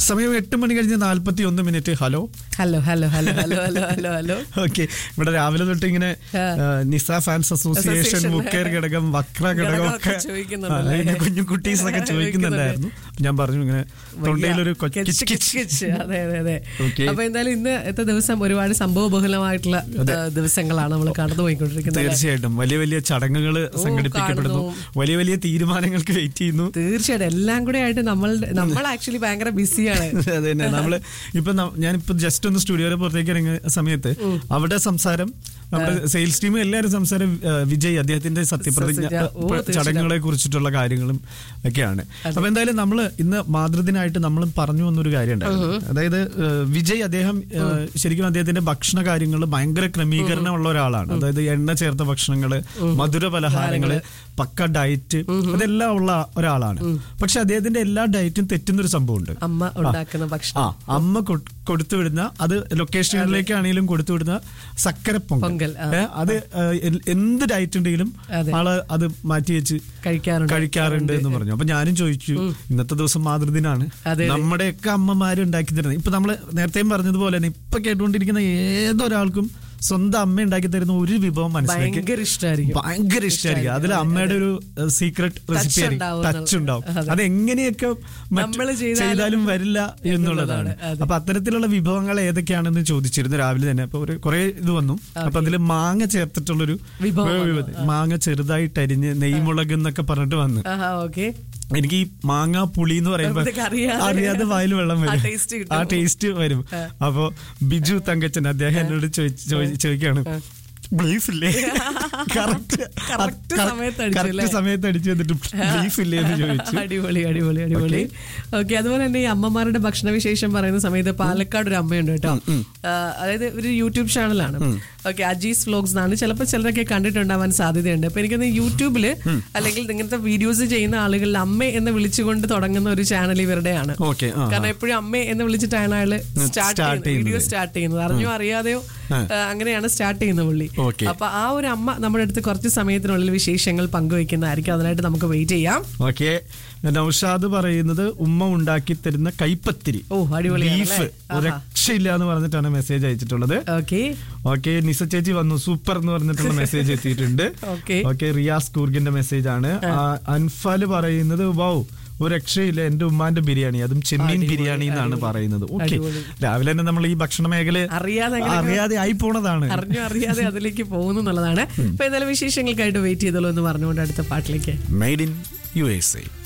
സമയം എട്ട് മണി കഴിഞ്ഞ് നാല്പത്തി ഒന്ന് minute hello hello hello hello hello hello hello hello okay ഇവിടെ രാവിലെ തൊട്ട് ഇങ്ങനെ ആ. ആ, നിസ ഫാൻസ് അസോസിയേഷൻ അസോസിയേഷൻ. മുക്കേർ ഘടകം വക്ര ഘടകം ഘടകമൊക്കെ ഒക്കെ ചോദിക്കുന്നുണ്ടല്ലേ? ആ, ഇങ്ങനെ കുഞ്ഞു കുട്ടീസ് ഒക്കെ ചോദിക്കുന്നുണ്ടായിരുന്നു ഞാൻ പറഞ്ഞു ഇങ്ങനെ തൊണ്ടയിലൊരു കൊ- കിച്ച് കിച്ച് കിച്ച് കിച്ച്. കിച്ച്. അതെ അതെ അതെ Okay. അപ്പൊ എന്തായാലും ഇന്നത്തെ ദിവസം ഒരുപാട് സംഭവ ബഹുലമായിട്ടുള്ള ഏഹ്, ദിവസങ്ങളാണ് നമ്മൾ കടന്നു പോയിക്കൊണ്ടിരിക്കുന്നത് തീർച്ചയായിട്ടും വലിയ വലിയ ചടങ്ങുകൾ സംഘടിപ്പിക്കപ്പെടുന്നു വലിയ വലിയ തീരുമാനങ്ങൾക്ക് വെയിറ്റ് ചെയ്യുന്നു തീർച്ചയായിട്ടും എല്ലാം കൂടെ ആയിട്ട് നമ്മൾ നമ്മൾ ആക്ച്വലി ഭയങ്കര ബിസിയാണ് അത് തന്നെ നമ്മള് ഇപ്പൊ ന- ഞാനിപ്പോ ജസ്റ്റ് ഒന്ന് സ്റ്റുഡിയോയുടെ പുറത്തേക്ക് ഇറങ്ങിയ സമയത്ത് അവിടെ സംസാരം നമ്മുടെ സെയിൽസ് ടീം എല്ലാവരും സംസാരം ആ, വിജയ് അദ്ദേഹത്തിന്റെ സത്യപ്രതിജ്ഞ സത്യ- ഓ, പ്ര- തീർച്ചയായിട്ടും. ചടങ്ങുകളെ കുറിച്ചിട്ടുള്ള കാര്യങ്ങളും ഒക്കെയാണ് അപ്പൊ എന്തായാലും നമ്മള് ഇന്ന് മാതൃദിനായിട്ട് നമ്മൾ പറഞ്ഞു വന്നൊരു കാര്യം ഉണ്ടായിരുന്നു അതായത് ആ, വിജയ് അദ്ദേഹം ആ, ശരിക്കും അദ്ദേഹത്തിന്റെ ഭക്ഷണ കാര്യങ്ങൾ ഭയങ്കര ക്രമീകരണമുള്ള ഒരാളാണ് അതായത് എണ്ണ ചേർത്ത ഭക്ഷണങ്ങള് മധുര പലഹാരങ്ങള് പക്ക ഡയറ്റ് അതെല്ലാം ഉള്ള ഒരാളാണ് പക്ഷെ അദ്ദേഹത്തിന്റെ എല്ലാ ഡയറ്റും തെറ്റുന്ന ഒരു സംഭവമുണ്ട് അമ്മ ഉണ്ടാക്കുന്ന ഭക്ഷണം ആ അമ്മ കൊ- കൊടുത്തുവിടുന്ന അത് ലൊക്കേഷനുകളിലേക്കാണെങ്കിലും കൊടുത്തുവിടുന്ന സക്കര പൊങ്കൽ പൊങ്കൽ, ആ. ഏ, അത് ഏ, എൽ- എന്ത് ഡയറ്റ് ഉണ്ടെങ്കിലും അതെ. ആള് അത് മാറ്റി വെച്ച് കഴിക്കാറുണ്ട് കഴിക്കാറുണ്ട് എന്ന് പറഞ്ഞു അപ്പൊ ഞാനും ചോദിച്ചു ഇന്നത്തെ ദിവസം മാതൃദിനാണ് അതെ, അതെ. നമ്മുടെയൊക്കെ അമ്മമാര് ഉണ്ടാക്കി തരുന്നത് ഇപ്പൊ നമ്മള് നേരത്തെയും പറഞ്ഞതുപോലെ തന്നെ ഇപ്പൊ കേട്ടുകൊണ്ടിരിക്കുന്ന ഏതൊരാൾക്കും സ്വന്തം അമ്മ ഉണ്ടാക്കി തരുന്ന ഒരു വിഭവം മനസ്സിലാക്കി ഭയങ്കര ഇഷ്ടമായിരിക്കും ഭയങ്കര ഇഷ്ടമായിരിക്കും അതിൽ അമ്മയുടെ ഒരു സീക്രട്ട് റെസിപ്പി ആയിരിക്കും ഉണ്ടാവും ടച്ച് ഉണ്ടാവും അതെ. അത് എങ്ങനെയൊക്കെ മറ്റ് നമ്മള് ചെയ്താലും ചെയ്താലും വരില്ല എന്നുള്ളതാണ് അതെ. അപ്പൊ അത്തരത്തിലുള്ള വിഭവങ്ങൾ ഏതൊക്കെയാണെന്ന് ചോദിച്ചിരുന്നു രാവിലെ തന്നെ അപ്പൊ ഒരു കുറെ ഇത് വന്നു അപ്പൊ അതില് മാങ്ങ ചേർത്തിട്ടുള്ളൊരു വിഭവം ഒരു വന്നു. വിഭവം. മാങ്ങ ചെറുതായിട്ട് അരിഞ്ഞ് നെയ്മുളക് എന്നൊക്കെ പറഞ്ഞിട്ട് വന്നു ആഹാ ഓക്കെ എനിക്ക് ഈ മാങ്ങ പുളി എന്ന് പറയുമ്പോ അപ്പോഴത്തേക്ക് അറിയാതെ- അറിയാതെ വായിൽ വെള്ളം ആ വരും taste കിട്ടും. ആ ടേസ്റ്റ് വരും അപ്പൊ ബിജു തങ്കച്ചൻ അദ്ദേഹം എന്നോട് ചോദിച്ച് ചോദി- ചോദിക്കാണ് ബീഫ് ഇല്ലേ കറക്റ്റ് Correct സമയത്ത് അടിച്ചു അല്ലേ? കറക്റ്റ് സമയത്ത് അടിച്ചു വന്നിട്ട് ബീഫ് ഇല്ലേ എന്ന് ചോദിച്ചു അടിപൊളി അടിപൊളി അടിപൊളി ഓക്കെ അതുപോലെ തന്നെ ഈ അമ്മമാരുടെ ഭക്ഷണവിശേഷം പറയുന്ന സമയത്ത് പാലക്കാട് ഒരു അമ്മയുണ്ട് കേട്ടോ ആ, അതായത് ഒരു യൂട്യൂബ് ചാനലാണ് ഓക്കെ അജീസ് വ്ലോഗ്സ് എന്നാണ് ചിലപ്പോൾ ചിലരൊക്കെ കണ്ടിട്ടുണ്ടാവാൻ സാധ്യതയുണ്ട് അപ്പൊ എനിക്കൊന്ന് യൂട്യൂബില് അല്ലെങ്കിൽ ഇങ്ങനത്തെ വീഡിയോസ് ചെയ്യുന്ന ആളുകളിൽ അമ്മ എന്ന് വിളിച്ചുകൊണ്ട് തുടങ്ങുന്ന ഒരു ചാനൽ ഇവരുടെയാണ് ഓക്കെ ആ കാരണം എപ്പോഴും അമ്മ എന്ന് വിളിച്ചിട്ടാണ് അയാള് സ്റ്റാർട്ട് start ചെയ്യുന്നത് വീഡിയോ ചെയ്യുന്നത്. സ്റ്റാർട്ട് ചെയ്യുന്നത് അറിഞ്ഞോ അറിയാതെയോ ആ, അങ്ങനെയാണ് സ്റ്റാർട്ട് ചെയ്യുന്നത് പുള്ളി Okay. അപ്പൊ ആ ഒരു അമ്മ നമ്മുടെ അടുത്ത് കുറച്ച് സമയത്തിനുള്ളിൽ വിശേഷങ്ങൾ പങ്കുവെക്കുന്നതായിരിക്കും അതിനായിട്ട് നമുക്ക് വെയിറ്റ് ചെയ്യാം ഓക്കെ നൌഷാദ് പറയുന്നത് ഉമ്മ ഉണ്ടാക്കി തരുന്ന കൈപ്പത്തിരി ഓ അടിപൊളിയാണ് ബീഫ് അല്ലേ? ഒരു രക്ഷയില്ല എന്ന് പറഞ്ഞിട്ടാണ് മെസ്സേജ് അയച്ചിട്ടുള്ളത് ഓക്കെ ഓക്കെ നിസ ചേച്ചി വന്നു സൂപ്പർ എന്ന് പറഞ്ഞിട്ടുള്ള മെസ്സേജ് എത്തിയിട്ടുണ്ട് Okay. ഓക്കെ റിയാസ് കൂർഗിന്റെ മെസ്സേജ് ആണ് ആ, അൻഫാല് പറയുന്നത് വൗ ഒരു രക്ഷയില്ല എന്റെ ഉമ്മാന്റെ ബിരിയാണി അതും ചെമ്മീൻ ബിരിയാണി എന്നാണ് പറയുന്നത് ഓക്കെ അടിപൊളി. രാവിലെ തന്നെ നമ്മൾ ഈ ഭക്ഷണ മേഖല അറിയാതെ അങ്ങനെ അറിയാതെ ആയി പോണതാണ് അറിഞ്ഞോ അറിയാതെ അതിലേക്ക് പോകുന്നു എന്നുള്ളതാണ് അപ്പൊ എന്തായാലും വിശേഷങ്ങൾക്കായിട്ട് വെയിറ്റ് ചെയ്തോളൂ എന്ന് പറഞ്ഞുകൊണ്ട് അടുത്ത പാട്ടിലേക്ക് made in U S A